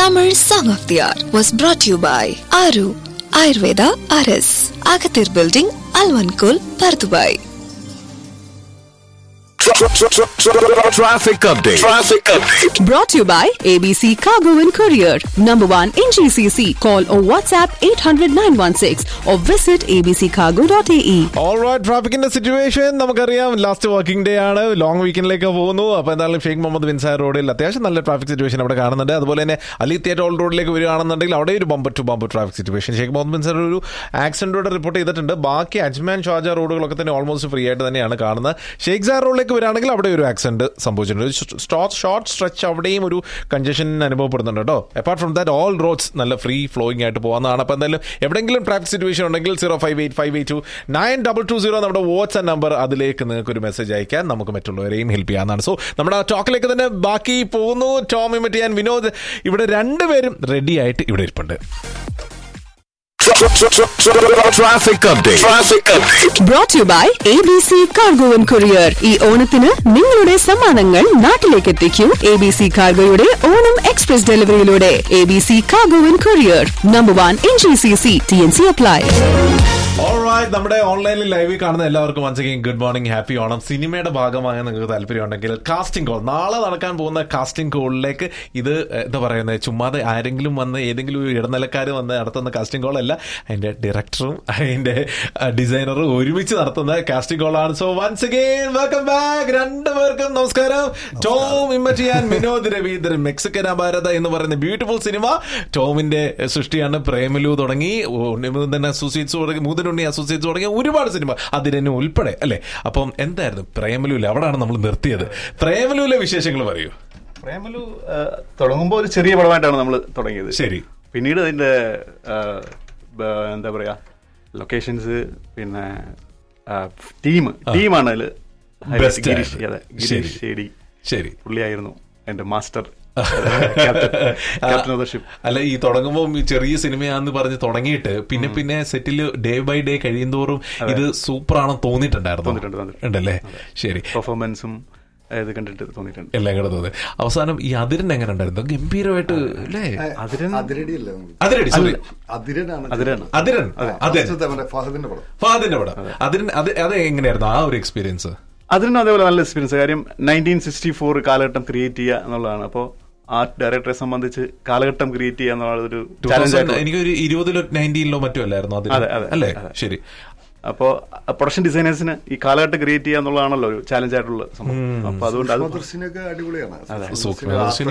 Tamil Song of the Hour was brought to you by Aru Ayurveda RS, Agathir Building, Alvankul, Pardubai. Traffic update. Traffic update. Brought to you by ABC Cargo and Courier. Number one in GCC. Call or WhatsApp 800 916 or visit abccargo.ae. Alright ട്രാഫിക്കിന്റെ situation നമുക്കറിയാം last working day ആണ് long വീക്കെൻഡിലേക്ക് പോകുന്നു അപ്പോൾ എന്തായാലും Sheikh Mohammed bin sir റോഡിൽ അത്യാവശ്യം നല്ല ട്രാഫിക് സിറ്റുവേഷൻ അവിടെ കാണുന്നുണ്ട് അതുപോലെ തന്നെ അലി തിയേറ്റർ ഓൾ റോഡിലേക്ക് വരികയാണെന്നുണ്ടെങ്കിൽ അവിടെ ഒരു bumper to bumper traffic situation Sheikh Mohammed bin സാർ ഒരു ആക്സിഡന്റോടെ റിപ്പോർട്ട് ചെയ്തിട്ടുണ്ട് ബാക്കി അജ്മാൻ ഷാജ റോഡുകളൊക്കെ തന്നെ ഓൾമോസ്റ്റ് ഫ്രീ ആയിട്ട് തന്നെയാണ് കാണുന്നത് ഷെയ്ഖ് സാർ റോഡിലേക്ക് വരികയാണെങ്കിൽ അവിടെ ഒരു ആക്സിഡന്റ് സംഭവിച്ചിട്ടുണ്ട് സ്റ്റോട്ട് ഷോർട്ട് സ്ട്രെച്ച് അവിടെയും ഒരു കൺജഷൻ അനുഭവപ്പെടുന്നുണ്ട് കേട്ടോ apart from that all roads നല്ല ഫ്രീ ഫ്ലോയിങ് ആയിട്ട് പോകുന്നതാണ് അപ്പോൾ എന്തായാലും എവിടെയെങ്കിലും ട്രാഫിക് സിറ്റുവേഷൻ ഉണ്ടെങ്കിൽ zero five eight five eight two nine double two zero നമ്മുടെ വാട്സ്ആപ്പ് നമ്പർ അതിലേക്ക് നിങ്ങൾക്ക് ഒരു മെസ്സേജ് അയക്കാൻ നമുക്ക് മറ്റുള്ളവരെയും ഹെൽപ്പ് ചെയ്യാവുന്നതാണ് സോ നമ്മുടെ ടോക്കിലേക്ക് തന്നെ ബാക്കി പോകുന്നു ടോമി മറ്റിയാൻ വിനോദ് ഇവിടെ രണ്ടുപേരും റെഡി ആയിട്ട് ഇവിടെ ഇരിപ്പുണ്ട് Traffic update. Traffic update. Brought to you by ABC Cargo and Courier. ഈ ഓണത്തിന് നിങ്ങളുടെ സമ്മാനങ്ങൾ നാട്ടിലേക്ക് എത്തിക്കൂ എ ബി സി കാർഗോയുടെ ഓണം എക്സ്പ്രസ് ഡെലിവറിയിലൂടെ A B C cargo and courier number one in G C C T N C apply Alright, നമ്മുടെ ഓൺലൈനിൽ ലൈവിൽ കാണുന്ന എല്ലാവർക്കും once again good morning happy Onam സിനിമയുടെ ഭാഗമായ നിങ്ങൾക്ക് താല്പര്യമുണ്ടെങ്കിൽ കാസ്റ്റിംഗ് കോൾ നാളെ നടക്കാൻ പോകുന്ന കാസ്റ്റിംഗ് കോളിലേക്ക് ഇത് ഏഹ്, എന്താ പറയുന്നത് ചുമ്മാതെ ആരെങ്കിലും വന്ന് ഏതെങ്കിലും ഒരു ഇടനിലക്കാർ വന്ന് നടത്തുന്ന കാസ്റ്റിംഗ് കോൾ അല്ല അതിന്റെ ഡയറക്ടറും അതിന്റെ ഡിസൈനറും ഒരുമിച്ച് നടത്തുന്ന കാസ്റ്റിംഗ് കോളാണ് so once again welcome back രണ്ടുപേർക്കും നമസ്കാരം ടോം ഇമ്മറ്റിയാൻ വിനോദ് രവീന്ദ്രൻ മെക്സിക്കൻ അപാരത എന്ന് പറയുന്ന ബ്യൂട്ടിഫുൾ സിനിമ ടോമിന്റെ സൃഷ്ടിയാണ് പ്രേമലു തുടങ്ങി ഉണ്ണിമുതൻ അസോസിയേറ്റ്സ് തുടങ്ങി മൂതനുണ്ണി അസോസിയേറ്റ്സ് തുടങ്ങിയ ഒരുപാട് സിനിമ അതിരനും ഉൾപ്പെടെ അല്ലെ അപ്പം എന്തായിരുന്നു പ്രേമലുവിൽ അവിടാണ് നമ്മൾ നിർത്തിയത് പ്രേമലുവിലെ വിശേഷങ്ങൾ പറയൂ പ്രേമലു ആ, തുടങ്ങുമ്പോ ഒരു ചെറിയ പടമായിട്ടാണ് നമ്മൾ തുടങ്ങിയത് ശരി. പിന്നീട് അതിന്റെ ആ, ബ- എന്താ പറയാ ലൊക്കേഷൻസ് പിന്നെ ടീം ടീമാണ് അതില് Best ഗിരീഷ് ആയത്. അതെ ശരി. ഗിരീഷ് ഷേഡി ശരി പുള്ളിയായിരുന്നു എന്റെ master captain of the ship അല്ല ഈ തുടങ്ങുമ്പോൾ ഈ ചെറിയ സിനിമയാന്ന് പറഞ്ഞ് തുടങ്ങിയിട്ട് പിന്നെ പിന്നെ സെറ്റിൽ ഡേ ബൈ ഡേ കഴിയുന്തോറും ഇത് സൂപ്പറാണെന്ന് തോന്നിയിട്ടുണ്ടായിരുന്നു തോന്നിയിട്ടുണ്ട്, തോന്നിയിട്ടുണ്ട്. ഉണ്ടല്ലേ ശരി പെർഫോമൻസും ഇത് കണ്ടിട്ട് തോന്നിയിട്ടുണ്ട് എല്ലാം കൂടെ തോന്നി അവസാനം ഈ അതിരൻ എങ്ങനെ ഉണ്ടായിരുന്നു ഗംഭീരമായിട്ട് അല്ലേ അതിരൻ അതിരടിയല്ല അതിരടി സോറി അതിരനാണ് അതിരാണ് അതിരൻ അതിരൻ ഫസ്റ്റത്തെ മറ്റേ ഫഹദിന്റെ പടം ഫാദിന്റെ പടം അതിരൻ അത് അത് എങ്ങനെയായിരുന്നു ആ ഒരു എക്സ്പീരിയൻസ് അതിനും അതേപോലെ നല്ല എക്സ്പീരിയൻസ് കാര്യം നയൻറ്റീൻ സിക്സ്റ്റി ഫോർ കാലഘട്ടം ക്രിയേറ്റ് ചെയ്യുക എന്നുള്ളതാണ് അപ്പോൾ ആ ഡയറക്ടറെ സംബന്ധിച്ച് കാലഘട്ടം ക്രിയേറ്റ് ചെയ്യുക എന്നുള്ള ഒരു ചാലഞ്ച് എനിക്കൊരു ഇരുപതിലോ നയൻറ്റീനിലോ മറ്റോ അല്ലായിരുന്നു അതിൽ അതെ, അതെ, അല്ലേ അതെ. ശരി അപ്പോൾ പ്രൊഡക്ഷൻ ഡിസൈനേഴ്സിന് ഈ കാലഘട്ടം ക്രിയേറ്റ് ചെയ്യുക എന്നുള്ളതാണല്ലോ ഒരു ചാലഞ്ച് ആയിട്ടുള്ള സംഭവം അപ്പൊ അതുകൊണ്ട് അത് ദർശനൊക്കെ അടിപൊളിയാണ് സൂക്ഷ്മദർശിനി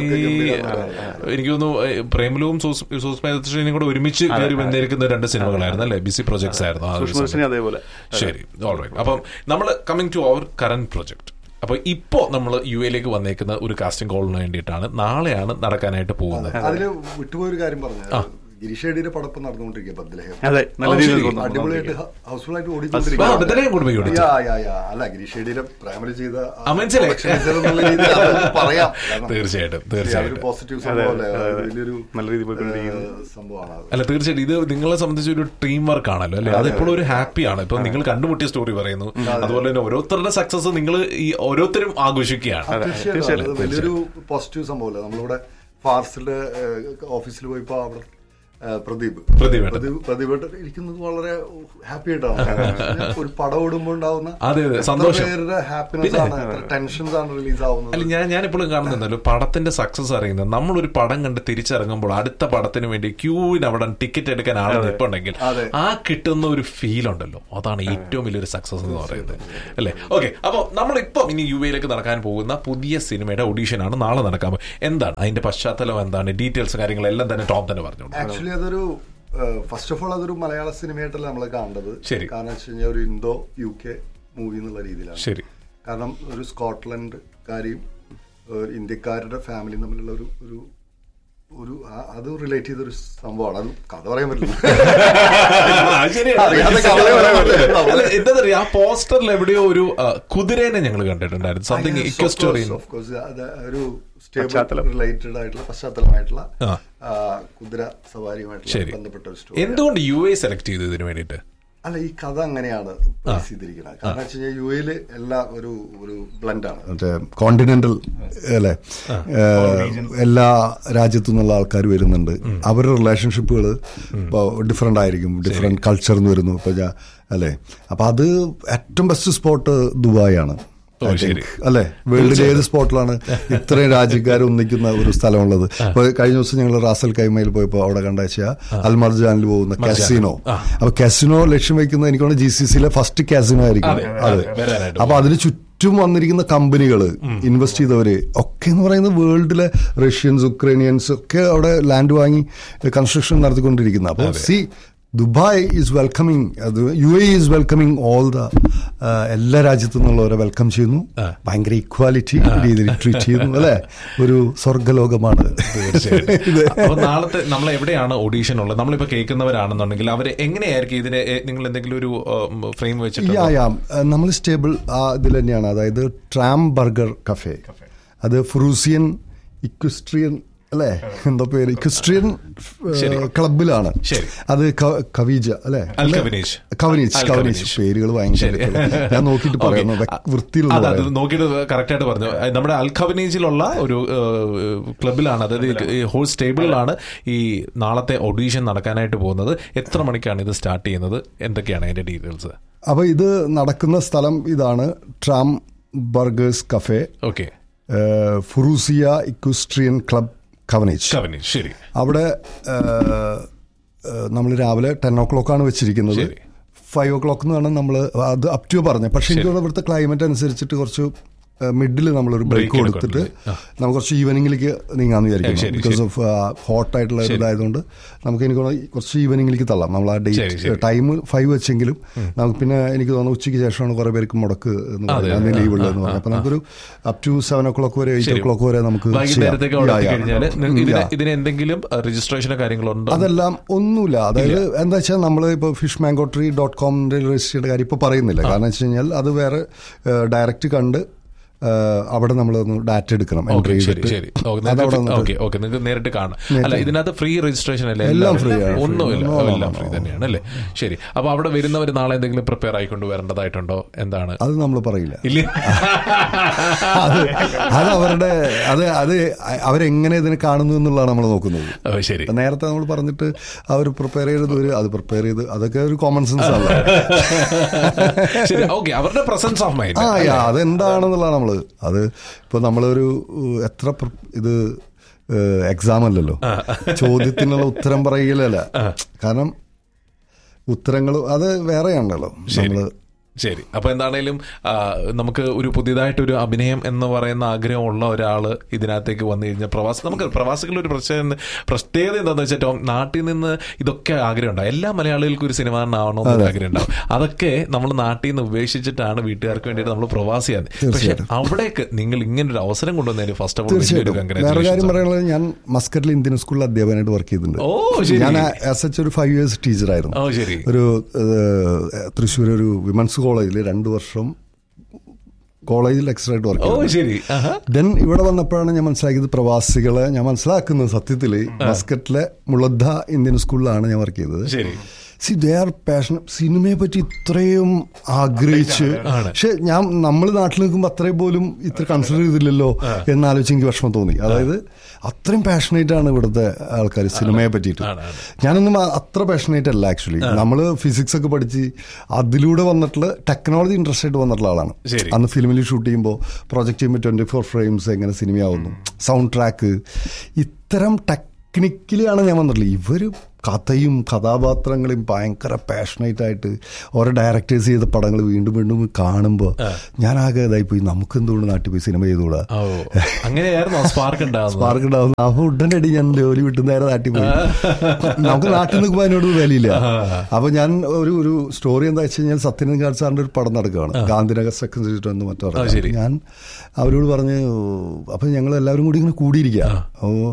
എനിക്ക് തോന്നുന്നു ഏഹ്, പ്രേമലവും സൂക്ഷ്മദർശിനിയും കൂടെ ഒരുമിച്ച് കയറി വന്നിരിക്കുന്ന രണ്ട് സിനിമകളായിരുന്നു അല്ലേ ബിസി പ്രൊജക്ട്സ് ആയിരുന്നു ആ ഒരു സൂക്ഷ്മദർശിനി സമയത്ത്. അതേപോലെ ശരി ഓൾറൈറ്റ് അപ്പം നമ്മൾ coming to our current project അപ്പൊ ഇപ്പോ നമ്മൾ യു എയിലേക്ക് വന്നേക്കുന്ന ഒരു കാസ്റ്റിംഗ് കോളിന് വേണ്ടിയിട്ടാണ് നാളെയാണ് നടക്കാനായിട്ട് പോകുന്നത് അതില് വിട്ടുപോയൊരു കാര്യം പറഞ്ഞു ഗിരീഷ് ഷെഡിയുടെ പടപ്പം നടന്നുകൊണ്ടിരിക്കുക ബദ്ലഹേം അതെ നല്ല ഓ, രീതിയിൽ ശരി. തോന്നുന്നു. അടിപൊളിയായിട്ട് ഹൗസ്ഫുൾ ആയിട്ട് ആ, ബദ്ലഹേം കൂടി പോയി ഓടിച്ചു. യാ, യാ, യാ. അല്ല ഗിരീഷ് ഷെഡിയുടെ പ്രൈമറി ചെയ്ത ആ ആ, മനസ്സിലായി. production design എന്നുള്ള രീതിയിൽ അതൊന്ന് പറയാം കാരണം തീർച്ചയായിട്ടും അതൊരു തീർച്ചയായിട്ടും പോസിറ്റീവ് അതെ, സംഭവമല്ലേ അതെ, അതൊരു അതെ. വലിയൊരു നല്ല രീതിയിൽ പോയിക്കൊണ്ടിരിക്കുന്നു. ഏഹ്, സംഭവമാണ് അത് അല്ല തീർച്ചയായിട്ടും ഇത് നിങ്ങളെ സംബന്ധിച്ച് ഒരു ടീം വർക്ക് ആണല്ലോ അല്ലെ അതെപ്പോഴും ഒരു ഹാപ്പിയാണ് ഇപ്പൊ നിങ്ങൾ കണ്ടുമുട്ടിയ സ്റ്റോറി പറയുന്നു അതുപോലെ തന്നെ ഓരോരുത്തരുടെ സക്സസ് നിങ്ങൾ ഈ ഓരോരുത്തരും ആഘോഷിക്കുകയാണ് തീർച്ചയായിട്ടും അത് വലിയൊരു പോസിറ്റീവ് സംഭവമല്ലേ നമ്മളിവിടെ ഫാർസിന്റെ ഓഫീസിൽ പോയപ്പോ അവിടെ ആ, പ്രദീപ് പ്രദീപ് ഏട്ടൻ. പ്രദീപ് പ്രദീപ് ഏട്ടൻ ഇരിക്കുന്നത് വളരെ ഹാപ്പി ആയിട്ടാണ് കാരണം ഒരു പടം ഓടുമ്പോൾ ഉണ്ടാവുന്ന അതെ, അതെ, എത്ര സന്തോഷം. പേരുടെ ഹാപ്പിനെസ് ആണ് എത്ര ടെൻഷൻസ് ആണ് റിലീസ് ആവുന്നത് അല്ല ഞാൻ ഞാൻ എപ്പോഴും കാണുന്നുണ്ടല്ലോ പടത്തിന്റെ സക്സസ് അറിയുന്നത് നമ്മളൊരു പടം കണ്ട് തിരിച്ചിറങ്ങുമ്പോൾ അടുത്ത പടത്തിന് വേണ്ടി ക്യൂവിന് അവിടെ ടിക്കറ്റ് എടുക്കാൻ ആൾ നിൽപ്പുണ്ടെങ്കിൽ അതെ. ആ കിട്ടുന്ന ഒരു ഫീൽ ഉണ്ടല്ലോ അതാണ് ഏറ്റവും വലിയൊരു സക്സസ് എന്ന് പറയുന്നത് അല്ലേ ഓക്കെ അപ്പോൾ നമ്മളിപ്പം ഇനി യു എയിലേക്ക് നടക്കാൻ പോകുന്ന പുതിയ സിനിമയുടെ ഓഡീഷൻ ആണ് നാളെ നടക്കാൻ പോകുന്നത് എന്താണ് അതിന്റെ പശ്ചാത്തലം എന്താണ് ഡീറ്റെയിൽസ് കാര്യങ്ങളെല്ലാം തന്നെ ടോം തന്നെ പറഞ്ഞോളൂ ആക്ച്വലി അതൊരു ഫസ്റ്റ് ഓഫ് ഓൾ അതൊരു മലയാള സിനിമയായിട്ടല്ല നമ്മൾ കാണേണ്ടത് ശരി. കാരണം വെച്ച് കഴിഞ്ഞാൽ ഒരു ഇന്തോ യു കെ മൂവി എന്നുള്ള രീതിയിലാണ് ശരി കാരണം ഒരു സ്കോട്ട്ലൻഡ് കാര്യം ഇന്ത്യക്കാരുടെ ഫാമിലിയും തമ്മിലുള്ള ഒരു ഒരു ഒരു ആ- അത് റിലേറ്റ് ചെയ്തൊരു സംഭവമാണ് അത് കഥ പറയാൻ പറ്റില്ല ആ, ശരിയാണ്. അറിയാതെ കഥയെ പറയാൻ പറ്റില്ല. അല്ല, എന്താ പറയാ ആ പോസ്റ്ററിൽ എവിടെയോ ഒരു ആ, കുതിരേനെ ഞങ്ങൾ കണ്ടിട്ടുണ്ടായിരുന്നു സംതിങ് Yes, ഇക്വ of story course, of course. അത് ഒരു സ്റ്റേബിൾ പശ്ചാത്തലം. റിലേറ്റഡ് ആയിട്ടുള്ള പശ്ചാത്തലമായിട്ടുള്ള ആ. ആ, കുതിര സവാരിയുമായിട്ടുള്ള ശരി ബന്ധപ്പെട്ട ഒരു സ്റ്റോറി എന്തുകൊണ്ട് യു എ സെലക്ട് ചെയ്തു ഇതിനു വേണ്ടിയിട്ട് അല്ല ഈ കഥ അങ്ങനെയാണ് പ്ലേസ് ചെയ്തിരിക്കുന്നത് കാരണം വെച്ച് കഴിഞ്ഞാൽ യു എയില് എല്ലാ ഒരു ഒരു ബ്ലെൻഡാണ് മറ്റേ കോണ്ടിനെന്റൽ അല്ലെ എല്ലാ രാജ്യത്തു നിന്നുള്ള ആൾക്കാർ വരുന്നുണ്ട് അവരുടെ റിലേഷൻഷിപ്പുകൾ ഇപ്പോൾ ഡിഫറെന്റ് ആയിരിക്കും ഡിഫറെന്റ് കൾച്ചറിൽ നിന്ന് വരുന്നു ഇപ്പൊ ഞാൻ അല്ലെ അപ്പൊ അത് ഏറ്റവും ബെസ്റ്റ് സ്പോട്ട് ദുബായ് ആണ് ഓ, ശരി. അല്ലെ വേൾഡിലെ ഏത് സ്പോട്ടിലാണ് ഇത്രയും രാജ്യക്കാർ ഒന്നിക്കുന്ന ഒരു സ്ഥലമുള്ളത് ഇപ്പൊ കഴിഞ്ഞ ദിവസം ഞങ്ങൾ റാസൽ കൈമയിൽ പോയപ്പോ അവിടെ കണ്ട വെച്ചാൽ അൽമർജാനിൽ പോകുന്ന കാസിനോ അപ്പൊ കാസിനോ ലക്ഷ്യം വെക്കുന്നത് എനിക്ക് തോന്നുന്നു ജി സി സിയിലെ ഫസ്റ്റ് കാസിനോ ആയിരിക്കും അതെ, അതെ അതെ, വരാനായിട്ട് അപ്പൊ അതിന് ചുറ്റും വന്നിരിക്കുന്ന കമ്പനികൾ ഇൻവെസ്റ്റ് ചെയ്തവര് ഒക്കെ എന്ന് പറയുന്നത് വേൾഡിലെ റഷ്യൻസ് ഉക്രൈനിയൻസ് ഒക്കെ അവിടെ ലാൻഡ് വാങ്ങി കൺസ്ട്രക്ഷൻ നടത്തിക്കൊണ്ടിരിക്കുന്നത് അപ്പൊ സി ദുബായ് ഈസ് വെൽക്കമിങ് അത് U A is welcoming all the എല്ലാ രാജ്യത്തു നിന്നുള്ളവരെ വെൽക്കം ചെയ്യുന്നു ഭയങ്കര ഇക്വാലിറ്റി രീതിയിൽ ട്രീറ്റ് ചെയ്യുന്നു അല്ലെ ഒരു സ്വർഗലോകമാണ് ഇത് അപ്പൊ നാളത്തെ നമ്മൾ എവിടെയാണ് ഓഡീഷൻ ഉള്ളത് നമ്മളിപ്പോ കേൾക്കുന്നവരാണെന്നുണ്ടെങ്കിൽ അവര് എങ്ങനെയായിരിക്കും ഇതിനെ എ, നിങ്ങൾ എന്തെങ്കിലും ഒരു ഫ്രെയിം വെച്ചിട്ട് യാ യാ നമ്മൾ സ്റ്റേബിൾ ആ ഇതിൽ തന്നെയാണ് അതായത് ട്രാം ബർഗർ കഫേ അത് ഫ്രൂസിയൻ ഇക്വസ്ട്രിയൻ അല്ലേ എന്താ പേര് ഇക്വസ്ട്രിയൻ ശരി. ക്ലബിലാണ് ശരി. അത് ക- കവീജ അല്ലെ അൽ കവനീഷ്. കവനീച്ച് അൽ കവനീച്ച് കവനീഷ്. പേരുകൾ ഭയങ്കര ശരി. ഞാൻ നോക്കിയിട്ട് പറയുന്നു Okay. വ്യക്- വൃത്തിയിലൊന്നും അതെ, അത് പറയാം നോക്കിയിട്ട് കറക്റ്റ് ആയിട്ട് പറഞ്ഞു അത് നമ്മുടെ അൽഖവനീജിലുള്ള ഒരു ക്ലബിലാണ് അതായത് ഈ ഹോൾ സ്റ്റേബിളിലാണ് ഈ നാളത്തെ ഓഡീഷൻ നടക്കാനായിട്ട് പോകുന്നത് എത്ര മണിക്കാണ് ഇത് സ്റ്റാർട്ട് ചെയ്യുന്നത് എന്തൊക്കെയാണ് അതിന്റെ ഡീറ്റെയിൽസ് അപ്പൊ ഇത് നടക്കുന്ന സ്ഥലം ഇതാണ് tram burgers cafe okay Furusiyya equestrian club Khawaneej Khawaneej ശരി അവിടെ നമ്മൾ രാവിലെ ടെൻ ഓ ക്ലോക്ക് ആണ് വെച്ചിരിക്കുന്നത് ശരി. ഫൈവ് ഓ ക്ലോക്ക് എന്നാണ് നമ്മൾ അത് അപ് ടു പറഞ്ഞത് പക്ഷെ എനിക്ക് തോന്നുന്നു ഇവിടുത്തെ ക്ലൈമറ്റ് അനുസരിച്ചിട്ട് കുറച്ച് മിഡിൽ നമ്മളൊരു ബ്രേക്ക് Break കൊടുത്തിട്ട് എടുക്കണം. നമുക്ക് കുറച്ച് ഈവനിങ്ങിലേക്ക് നീങ്ങാന്ന് ശരി, വിചാരിക്കുന്നു ബിക്കോസ് ഓഫ് ഹോട്ട് ആയിട്ടുള്ള ഒരു ഇതായതുകൊണ്ട് നമുക്ക് എനിക്ക് തോന്നുന്നു കുറച്ച് ഈവനിങ്ങിലേക്ക് തള്ളാം നമ്മൾ ആ ശരി, ഡേറ്റ് ശരി. ടൈം ഫൈവ് വെച്ചെങ്കിലും നമുക്ക് പിന്നെ എനിക്ക് തോന്നുന്നു ഉച്ചയ്ക്ക് ശേഷമാണ് കുറെ പേർക്ക് മുടക്ക് എന്ന് അതെ, പറയുന്നത് അതെ. ലീവ് ഉള്ളതെന്ന് പറഞ്ഞു അപ്പൊ നമുക്കൊരു up to seven o'clock വരെ എയ്റ്റ് ശരി. ഓ ക്ലോക്ക് വരെ നമുക്ക് വൈകുന്നേരത്തേക്ക് അവിടെ എത്തിക്കഴിഞ്ഞാൽ ഉം, ഇതിന് yeah. ഇതിന് എന്തെങ്കിലും രജിസ്ട്രേഷനോ കാര്യങ്ങളുണ്ടോ അതെല്ലാം ഒന്നുമില്ല അതായത് എന്താ വെച്ചാൽ നമ്മൾ ഇപ്പോൾ ഫിഷ് മാംഗോ ട്രീ ഡോട്ട് കോമിന്റെ രജിസ്റ്റേർഡ് കാര്യം ഇപ്പോൾ പറയുന്നില്ല കാരണം വെച്ച് കഴിഞ്ഞാൽ അത് വേറെ ഡയറക്റ്റ് കണ്ട് ആ, അവിടെ നമ്മൾ ഒന്ന് ഡാറ്റ എടുക്കണം ഓക്കെ എൻട്രി ശരി ശരി അതവിടെ ഓക്കെ ഓക്കെ നിങ്ങൾക്ക് നേരിട്ട് കാണാം അല്ല ഇതിനകത്ത് ഫ്രീ രജിസ്ട്രേഷൻ അല്ലേ എല്ലാം free ആണ്. ഒന്നുമില്ല No, no, എല്ലാം no, ഫ്രീ no. തന്നെയാണ് അല്ലേ ശരി അപ്പൊ അവിടെ വരുന്നവർ നാളെ എന്തെങ്കിലും പ്രിപ്പയർ ആയിക്കൊണ്ട് വരേണ്ടതായിട്ടുണ്ടോ എന്താണ് അത് നമ്മൾ പറയില്ല ഇല്ല അത് അത് അവരുടെ അത് അത് അവരെങ്ങനെ ഇതിനെ കാണുന്നു എന്നുള്ളതാണ് നമ്മൾ നോക്കുന്നത് ഓ, ശരി നേരത്തെ നമ്മൾ പറഞ്ഞിട്ട് അവർ പ്രിപ്പയർ ചെയ്തത് ഒരു അത് പ്രിപ്പയർ ചെയ്ത് അതൊക്കെ ഒരു കോമൺ സെൻസ് അല്ല ശരി ഓക്കെ അവരുടെ പ്രസൻസ് ഓഫ് മൈൻഡ് ആ യാ അതെന്താണെന്നുള്ളതാണ് നമ്മള് അത് ഇപ്പൊ നമ്മളൊരു ഉ, എത്ര പ്ര- ഇത് എക്സാം അല്ലല്ലോ ചോദ്യത്തിനുള്ള ഉത്തരം പറയലല്ല കാരണം ഉത്തരങ്ങൾ അത് വേറെയാണല്ലോ നമ്മള് ശരി അപ്പൊ എന്താണേലും ആ, നമുക്ക് ഒരു പുതിയതായിട്ടൊരു അഭിനയം എന്ന് പറയുന്ന ആഗ്രഹമുള്ള ഒരാള് ഇതിനകത്തേക്ക് വന്നു കഴിഞ്ഞാൽ പ്രവാസി നമുക്ക് പ്രവാസികളുടെ ഒരു പ്രശ്നം പ്രത്യേകത എന്താണെന്ന് വെച്ചാൽ ടോം, നാട്ടിൽ നിന്ന് ഇതൊക്കെ ആഗ്രഹം ഉണ്ടാവും എല്ലാ മലയാളികൾക്കും ഒരു സിനിമ ആവണമെന്ന് ആഗ്രഹം ഉണ്ടാവും അതൊക്കെ നമ്മൾ നാട്ടിൽ നിന്ന് ഉപേക്ഷിച്ചിട്ടാണ് വീട്ടുകാർക്ക് വേണ്ടിയിട്ട് നമ്മൾ പ്രവാസിയാണ് പക്ഷെ അവിടേക്ക് നിങ്ങൾ ഇങ്ങനെ ഒരു അവസരം കൊണ്ടുവന്നതിന് ഫസ്റ്റ് ഓഫ് ഓൾ വലിയൊരു തീർച്ചയായിട്ടും വേറെ കാര്യം കൺഗ്രാറ്റുലേഷൻ പറയാനുള്ളത് ഞാൻ മസ്കറ്റിൽ ഇന്ത്യൻ സ്കൂളിൽ അധ്യാപകനായിട്ട് വർക്ക് ചെയ്തിട്ടുണ്ട് ഓ, ശരി. ഞാൻ ആസ് സച്ച് ഒരു ഫൈവ് ഇയേഴ്സ് ടീച്ചറായിരുന്നു ഓ ശരി ഒരു ഏഹ്, തൃശ്ശൂർ ഒരു വിമൻസ് കോളേജിൽ രണ്ടു വർഷം കോളേജിൽ ലെക്ചറായിട്ട് വർക്ക് ഓ ചെയ്തു ശരി ആഹാ. ദെൻ ഇവിടെ വന്നപ്പോഴാണ് ഞാൻ മനസ്സിലാക്കിയത് പ്രവാസികളെ ഞാൻ മനസ്സിലാക്കുന്നത് സത്യത്തില് മസ്കറ്റിലെ മുളദ്ധ ഇന്ത്യൻ സ്കൂളിലാണ് ഞാൻ വർക്ക് ചെയ്തത് ശരി സി ദേ ആർ പാഷൻ സിനിമയെ പറ്റി ഇത്രയും ആഗ്രഹിച്ച് ആണ്. പക്ഷെ ഞാൻ നമ്മൾ നാട്ടിൽ നിൽക്കുമ്പോൾ അത്രയും പോലും ഇത്ര കൺസിഡർ ചെയ്തില്ലല്ലോ എന്നാലോചിച്ച് എനിക്ക് വിഷമം തോന്നി അതായത് അത്രയും പാഷനേറ്റ് ആണ് ഇവിടുത്തെ ആൾക്കാർ സിനിമയെ പറ്റിയിട്ട് ആണ്, ആണ്. ഞാനൊന്നും അ- അത്ര പാഷനേറ്റ് അല്ല ആക്ച്വലി നമ്മൾ ഫിസിക്സ് ഒക്കെ പഠിച്ച് അതിലൂടെ വന്നിട്ടുള്ള ടെക്നോളജി ഇൻട്രസ്റ്റ് ആയിട്ട് വന്നിട്ടുള്ള ആളാണ് ശരി. അന്ന് ഫിലിമിൽ ഷൂട്ട് ചെയ്യുമ്പോൾ പ്രോജക്റ്റ് ചെയ്യുമ്പോൾ ട്വന്റി ഫോർ ഫ്രെയിംസ് എങ്ങനെ സിനിമയാവുന്നു സൗണ്ട് ട്രാക്ക് ഇത്തരം ടെക്നിക്കലിയാണ് ഞാൻ വന്നിട്ടുള്ളത് ഇവര് കഥയും കഥാപാത്രങ്ങളെയും ഭയങ്കര പാഷനേറ്റ് ആയിട്ട് ഓരോ ഡയറക്ടേഴ്സ് ചെയ്ത പടങ്ങൾ വീണ്ടും വീണ്ടും കാണുമ്പോൾ ഞാനാകെ ഇതായി പോയി നമുക്ക് എന്തുകൊണ്ട് നാട്ടിൽ പോയി സിനിമ ചെയ്തുകൂടാ ഓ അങ്ങനെയായിരുന്നു സ്പാർക്ക് ഉണ്ടാകുന്നത് സ്പാർക്ക് ഉണ്ടാവും അപ്പൊ ഉടനെ അടി ഞാൻ ജോലി വിട്ട് നേരെ നാട്ടിൽ പോയി നമുക്ക് നാട്ടിൽ നിൽക്കുമ്പോൾ അതിനോട് വിലയില്ല അപ്പൊ ഞാൻ ഒരു ഒരു സ്റ്റോറി എന്താ വെച്ച് കഴിഞ്ഞാൽ സത്യനന്ദ സാറിന്റെ ഒരു പടം നടക്കുകയാണ് ഗാന്ധിനഗർ സെക്കൻഡ് സ്ട്രീറ്റ് എന്ന് മറ്റോ ആ, ശരി. ഞാൻ അവരോട് പറഞ്ഞ് അപ്പൊ ഞങ്ങൾ എല്ലാവരും കൂടി ഇങ്ങനെ കൂടിയിരിക്കുക ഓ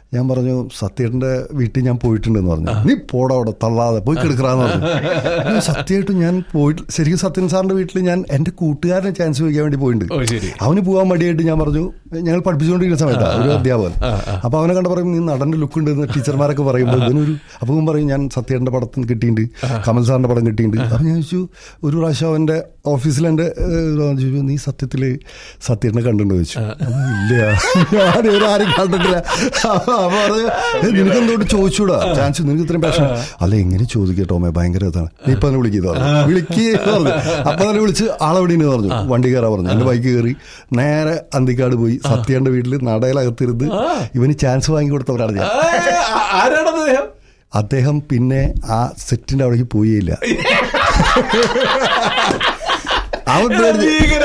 ഞാൻ പറഞ്ഞു സത്യേട്ടന്റെ വീട്ടിൽ ഞാൻ പോയിട്ടുണ്ടെന്ന് പറഞ്ഞു നീ പോടാ അവിടെ തള്ളാതെ പോയി കിടക്കറാന്ന് പറഞ്ഞു ഞാൻ സത്യമായിട്ടും ഞാൻ പോയിട്ട് ശരിക്കും സത്യൻ സാറിന്റെ വീട്ടിൽ ഞാൻ എന്റെ കൂട്ടുകാരനെ ചാൻസ് ചോദിക്കാൻ വേണ്ടി ഓ, പോയിട്ടുണ്ട് ശരി. അവന് പോകാൻ മടിയായിട്ട് ഞാൻ പറഞ്ഞു ഞങ്ങൾ പഠിപ്പിച്ചുകൊണ്ടിരിക്കുന്ന സമയത്താണ് ഒരു അധ്യാപകൻ അപ്പൊ അവനെ കണ്ട പറയും നീ നടന്റെ ലുക്ക് ഉണ്ട് എന്ന് ടീച്ചർമാരൊക്കെ പറയുമ്പോൾ ഇവനൊരു അപ്പൊ ഇവൻ പറയും ഞാൻ സത്യേട്ടന്റെ പടത്തിന് കിട്ടിയിട്ടുണ്ട് കമൽ സാറിന്റെ പടം കിട്ടിയിട്ടുണ്ട് അപ്പൊ ഞാൻ ചോദിച്ചു ഒരു പ്രാവശ്യം അവന്റെ ഓഫീസിൽ എന്റെ ഏഹ്, ചോദിച്ചു നീ സത്യത്തില് സത്യേട്ടനെ കണ്ടിട്ടുണ്ടോ ചോദിച്ചു അപ്പൊ ഇല്ല ഞാൻ ഇവരെ ആരും കണ്ടിട്ടില്ല അപ്പൊ അപ്പൊ പറഞ്ഞു "ഏയ്, നിനക്ക് എന്തോട്ട് ചോദിച്ചൂടാ ചാൻസ് നിനക്ക് ഇത്രയും പാഷൻ അല്ല എങ്ങനെ ചോദിക്കുക ടോമേ ഭയങ്കര ഇതാണ് നീ ഇപ്പൊ തന്നെ വിളിക്കുക വിളിക്കുക പറഞ്ഞു അപ്പൊ തന്നെ വിളിച്ച് ആളെവിടെയാണ് പറഞ്ഞു വണ്ടി കയറാൻ പറഞ്ഞു എന്റെ ബൈക്ക് കയറി നേരെ അന്തിക്കാട് പോയി സത്യേന്റെ വീട്ടിൽ നടയിലകത്തിരുന്ന് ഇവന് ചാൻസ് വാങ്ങി കൊടുത്തവരാണ് ഞാൻ ഏ, ആ- ആരാണത് അദ്ദേഹം അദ്ദേഹം പിന്നെ ആ സെറ്റിന്റെ അവിടേക്ക് പോയില്ല അവൻ പേടിച്ച് ഭീകര.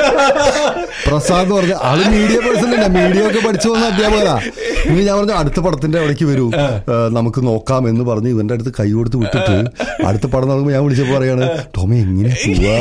പ്രസാദ് പറഞ്ഞ ആള് മീഡിയ പേഴ്സൺ അല്ല മീഡിയ ഒക്കെ പഠിച്ചു വന്ന അധ്യാപകനാ ഇനി ഞാൻ പറഞ്ഞു അടുത്ത പടത്തിന്റെ അവിടേക്ക് വരൂ ഏഹ് നമുക്ക് നോക്കാം എന്ന് പറഞ്ഞ് ഇവന്റെ അടുത്ത് കൈ കൊടുത്ത് വിട്ടിട്ട് അടുത്ത പടം നോക്കുമ്പോൾ ഞാൻ വിളിച്ചപ്പോ പറയാണ് ടോമി എങ്ങനെ പോവാ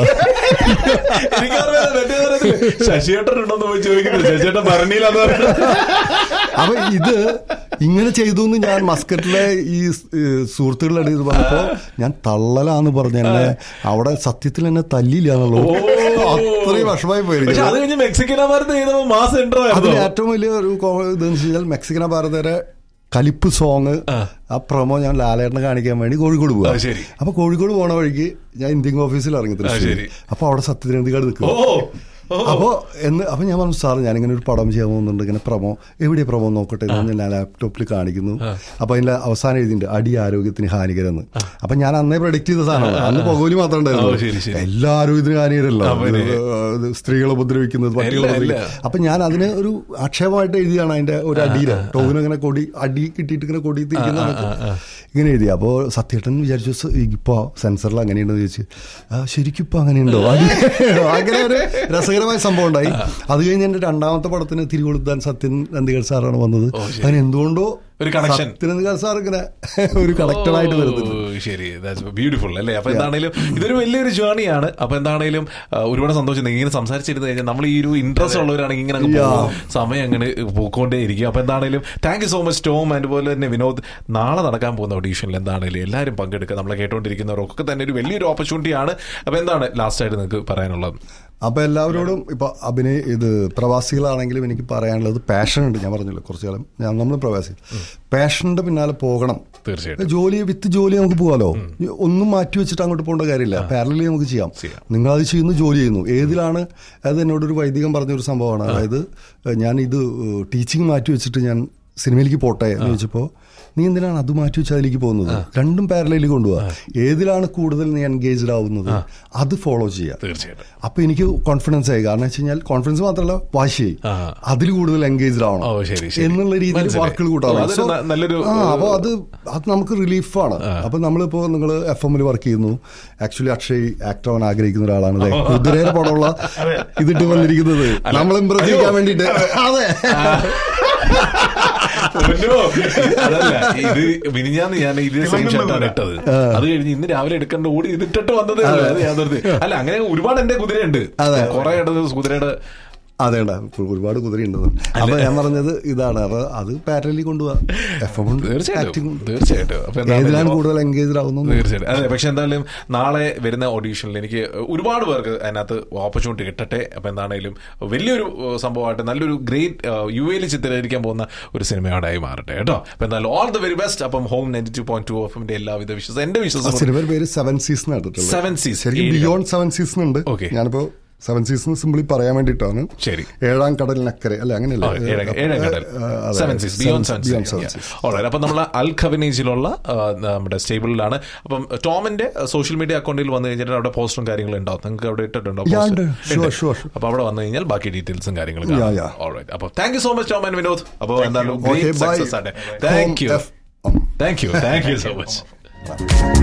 എനിക്കറിയാം, മറ്റേ തരത്തില് ശശിയേട്ടൻ ഉണ്ടോന്ന് പോയി ചോദിക്കുന്നത് ശശിയേട്ടൻ ഭരണിയിലാന്ന് പറയുന്നത് അപ്പൊ ഇത് ഇങ്ങനെ ചെയ്തു എന്ന് ഞാൻ മസ്കറ്റിലെ ഈ ഏഹ്, സുഹൃത്തുക്കളുടെ ഇടയിൽ പറഞ്ഞപ്പോ ഞാൻ തള്ളലാന്ന് പറഞ്ഞ എന്നെ അവിടെ സത്യത്തിൽ എന്നെ തല്ലിയില്ല എന്നുള്ളൂ അത്രയും വിഷമായി പക്ഷെ അത് പോയിരിക്കും കഴിഞ്ഞ് മെക്സിക്കനാമാരത്ത് ചെയ്തപ്പോ മാസം എൻട്രോ അതിൽ ആയിരുന്നു ഏറ്റവും വലിയ ഒരു കോ- ഇതെന്ന് വെച്ച് കഴിഞ്ഞാൽ മെക്സിക്കൻ ഭാരതരെ കലിപ്പ് സോങ് ആ പ്രൊമോ ഞാൻ ലാലേട്ടനെ കാണിക്കാൻ വേണ്ടി കോഴിക്കോട് പോവാ അത് ശരി. അപ്പൊ കോഴിക്കോട് പോണ വഴിക്ക് ഞാൻ ഇന്ത്യൻ ഓഫീസിൽ ഇറങ്ങി തൃശ്ശൂർ ശരി. അപ്പൊ അവിടെ സത്യനന്ദിക്കാട് ഓ നിൽക്കും ഓ. അപ്പോ എന്ന് അപ്പൊ ഞാൻ പറഞ്ഞു സാർ ഞാനിങ്ങനെ ഒരു പടം ചെയ്യാൻ പോകുന്നുണ്ട് ഇങ്ങനെ പ്രൊമോ എവിടെയാ പ്രൊമോ നോക്കട്ടെ എന്ന് ഞാൻ ലാപ്ടോപ്പിൽ കാണിക്കുന്നു അപ്പൊ അതിന്റെ അവസാനം എഴുതിയിട്ടുണ്ട് അടി ആരോഗ്യത്തിന് ഹാനികരെന്ന് അപ്പൊ ഞാൻ അന്നേ പ്രൊഡിക്ട് ചെയ്ത സാധനമാണ് അന്ന് പുകവലി മാത്രം ഓ, ശരി, ഉണ്ടായിരുന്നു ശരി. എല്ലാ ആരോഗ്യത്തിനും ഹാനികരല്ലോ ആ, പിന്നെ. ഇത് സ്ത്രീകളെ ഉപദ്രവിക്കുന്നത് പട്ടികളെ ഇല്ല, ഉപദ്രവിക്കുന്നത് അപ്പൊ ഞാൻ അതിന് ഒരു ആക്ഷേപമായിട്ട് എഴുതിയാണ് അതിന്റെ ഒരു അടിയില് ടോവിന് ഇങ്ങനെ കൊടി അടി കിട്ടിയിട്ട് ഇങ്ങനെ കൊടി തിരിക്കുന്ന സമയത്ത് ഇങ്ങനെ എഴുതി അപ്പോ സത്യേട്ടൻ വിചാരിച്ചു "സ- ഇപ്പൊ സെൻസറിൽ അങ്ങനെയുണ്ടെന്ന് ചോദിച്ചു "ആ, ശരിക്കും ഇപ്പൊ അങ്ങനെയുണ്ടോ അടി അങ്ങനെ ഒരു രസകരമായ സംഭവം ഉണ്ടായി അത് കഴിഞ്ഞ് എന്റെ രണ്ടാമത്തെ പടത്തിന് തിരികൊളുത്താൻ സത്യൻ നന്ദികർ സാറാണ് വന്നത് അങ്ങനെ എന്തുകൊണ്ടോ ഒരു connection. സത്യൻ നന്ദികർ സാർ ഇങ്ങനെ ഒരു കണക്റ്റഡ് ആയിട്ട് വരുന്നുണ്ട് ഓ, ശരി ബ്യൂട്ടിഫുൾ അല്ലേ അപ്പൊ എന്താണേലും ഇതൊരു വലിയൊരു ജേർണിയാണ് അപ്പൊ എന്താണേലും ആ, ഒരുപാട് സന്തോഷം ഇങ്ങനെ സംസാരിച്ചിരുന്നു കഴിഞ്ഞാൽ നമ്മൾ ഈ ഒരു ഇൻട്രസ്റ്റ് ഉള്ളവരാണെങ്കിൽ ഇങ്ങനെ അങ്ങ് Yeah. പോകും. സമയം അങ്ങനെ പോയിക്കൊണ്ടേ ഇരിക്കും അപ്പൊ എന്താണേലും thank you so much Tom അതുപോലെ തന്നെ വിനോദ് നാളെ നടക്കാൻ പോകുന്ന ഓഡീഷനിൽ എന്താണേലും എല്ലാവരും പങ്കെടുക്കുക നമ്മളെ കേട്ടോണ്ടിരിക്കുന്നവർക്കൊക്കെ തന്നെ ഒരു വലിയൊരു ഓപ്പർച്യൂണിറ്റിയാണ് അപ്പൊ എന്താണ് ലാസ്റ്റ് ആയിട്ട് നിങ്ങൾക്ക് പറയാനുള്ളത് അപ്പൊ എല്ലാവരോടും ഇപ്പൊ അഭിനയ ഇത് പ്രവാസികളാണെങ്കിലും എനിക്ക് പറയാനുള്ളത് പാഷൻ ഉണ്ട് ഞാൻ പറഞ്ഞല്ലോ കുറച്ചു കാലം ഞാൻ നമ്മൾ പ്രവാസി പാഷന്റെ പിന്നാലെ പോകണം തീർച്ചയായിട്ടും ജോലി വിത്ത് ജോലി നമുക്ക് പോകാലോ ഒന്നും മാറ്റി വെച്ചിട്ട് അങ്ങോട്ട് പോകേണ്ട കാര്യമില്ല പാരലി നമുക്ക് ചെയ്യാം ചെയ്യാം. നിങ്ങൾ അത് ചെയ്യുന്നു ജോലി ചെയ്യുന്നു ഏതിലാണ് അത് എന്നോടൊരു വൈദികം പറഞ്ഞൊരു സംഭവമാണ് അതായത് ഞാൻ ഇത് ടീച്ചിങ് മാറ്റി വെച്ചിട്ട് ഞാൻ സിനിമയിലേക്ക് പോട്ടെ എന്ന് ചോദിച്ചപ്പോൾ നീ എന്തിനാണ് അത് മാറ്റി വെച്ച് അതിലേക്ക് പോകുന്നത് രണ്ടും പാരലയിൽ കൊണ്ടുപോവാ ഏതിലാണ് കൂടുതൽ നീ എൻഗേജ്ഡ് ആവുന്നത് അത് ഫോളോ ചെയ്യുക തീർച്ചയായിട്ടും അപ്പൊ എനിക്ക് കോൺഫിഡൻസ് ആയി കാരണം വെച്ച് കഴിഞ്ഞാൽ കോൺഫിഡൻസ് മാത്രമല്ല വാശിയായി ആ. അതിൽ കൂടുതൽ എൻഗേജ്ഡ് ആവണം ഓ, ശരി, ശരി. എന്നുള്ള രീതിയിൽ മനസ്സിലായി. വർക്കുകൾ ഓ, കൂട്ടാണ് അതൊരു ന- നല്ലൊരു, അപ്പൊ അത് അത് നമുക്ക് റിലീഫാണ് അപ്പൊ നമ്മളിപ്പോ നിങ്ങൾ എഫ് എമ്മിൽ വർക്ക് ചെയ്യുന്നു ആക്ച്വലി അക്ഷയ് ആക്ടർ ആവാൻ ആഗ്രഹിക്കുന്ന ഒരാളാണ് ദേ, കുതിരയുടെ പടമുള്ള ഇതിട്ട് വന്നിരിക്കുന്നത് നമ്മൾ ഇമ്പ്രസ് ചെയ്യാൻ വേണ്ടിട്ട് അതെ പൊന്നോ. അതല്ല ഇത് മിനിഞ്ഞാന്ന് ഞാൻ ഇത് സെയിം ഷർട്ടാണ് ഇട്ടത് അത് കഴിഞ്ഞ് ഇന്ന് രാവിലെ എടുക്കേണ്ട ഓടി ഇതിട്ടിട്ട് വന്നതേ ഉള്ളൂ. അത് ഞാൻ നിർത്തി. അല്ല അങ്ങനെ ഒരുപാട് എന്റെ കുതിരയുണ്ട് അതെ. കുറെ ഇടത് കുതിരയുടെ അതേടാ ഒരുപാട് കുതിരയുണ്ടെന്ന് അപ്പൊ ഞാൻ പറഞ്ഞത് ഇതാണ് അപ്പൊ അത് പാരലി കൊണ്ടുപോവാ എഫ് എം തീർച്ചയായിട്ടും തീർച്ചയായിട്ടും അപ്പൊ എന്താ ഏതിലാണ് പറയുക? കൂടുതൽ എൻഗേജ്ഡ് ആവുന്നു തീർച്ചയായിട്ടും അതെ പക്ഷെ എന്തായാലും നാളെ വരുന്ന ഓഡീഷനിൽ എനിക്ക് ഒരുപാട് പേർക്ക് അതിനകത്ത് ഓപ്പർച്യൂണിറ്റി കിട്ടട്ടെ അപ്പൊ എന്താണേലും വലിയൊരു ഏഹ്, സംഭവമായിട്ട് നല്ലൊരു ഗ്രേറ്റ് യു എയിൽ ചിത്രീകരിക്കാൻ പോകുന്ന ഒരു സിനിമയോടായി മാറട്ടെ കേട്ടോ അപ്പൊ എന്തായാലും ഓൾ ദ വെരി ബെസ്റ്റ് അപ്പം home ninety two point two എഫിന്റെ എല്ലാവിധ വിശ്വാസം എന്റെ ആ വിശ്വാസം സിനിമയുടെ പേര് സെവൻ സീസൺ ആയിട്ടുള്ളത് Seven Seas. ശരിക്കും ഏഴ് ബിയോണ്ട് സെവൻ സീസൺ ഉണ്ട് Okay. ഞാനിപ്പോ സെവൻ സീസൺ സിമ്പിളി പറയാൻ വേണ്ടിയിട്ടാണ് ശരി ഏഴാം കടലിനക്കരെ അല്ലെ അങ്ങനെയല്ലേ ആ, ഏഴ- ഏഴാം കടൽ ആ, അതെ. Seven seas beyond seven Beyond seven seas seas. Alright അപ്പം നമ്മൾ അൽ ഖവനേജിലുള്ള ആ, നമ്മുടെ സ്റ്റേബിളിലാണ് അപ്പം ടോമിന്റെ സോഷ്യൽ മീഡിയ അക്കൗണ്ടിൽ വന്നു കഴിഞ്ഞിട്ട് അവിടെ പോസ്റ്ററും കാര്യങ്ങളും ഉണ്ടാവും നിങ്ങൾക്ക് അവിടെ ഇട്ടിട്ടുണ്ടോ Yeah, poster? ഉണ്ട്. Sure, ഉണ്ട്. sure, sure. അപ്പൊ അവിടെ വന്നു കഴിഞ്ഞാൽ ബാക്കി ഡീറ്റെയിൽസും കാര്യങ്ങളും Yeah, കാണാം. yeah. Alright. അപ്പൊ thank you so much Tom and Vinod അപ്പോൾ എന്തായാലും Okay, bye. സക്സസ് ആട്ടെ thank you Home F- thank you thank you so much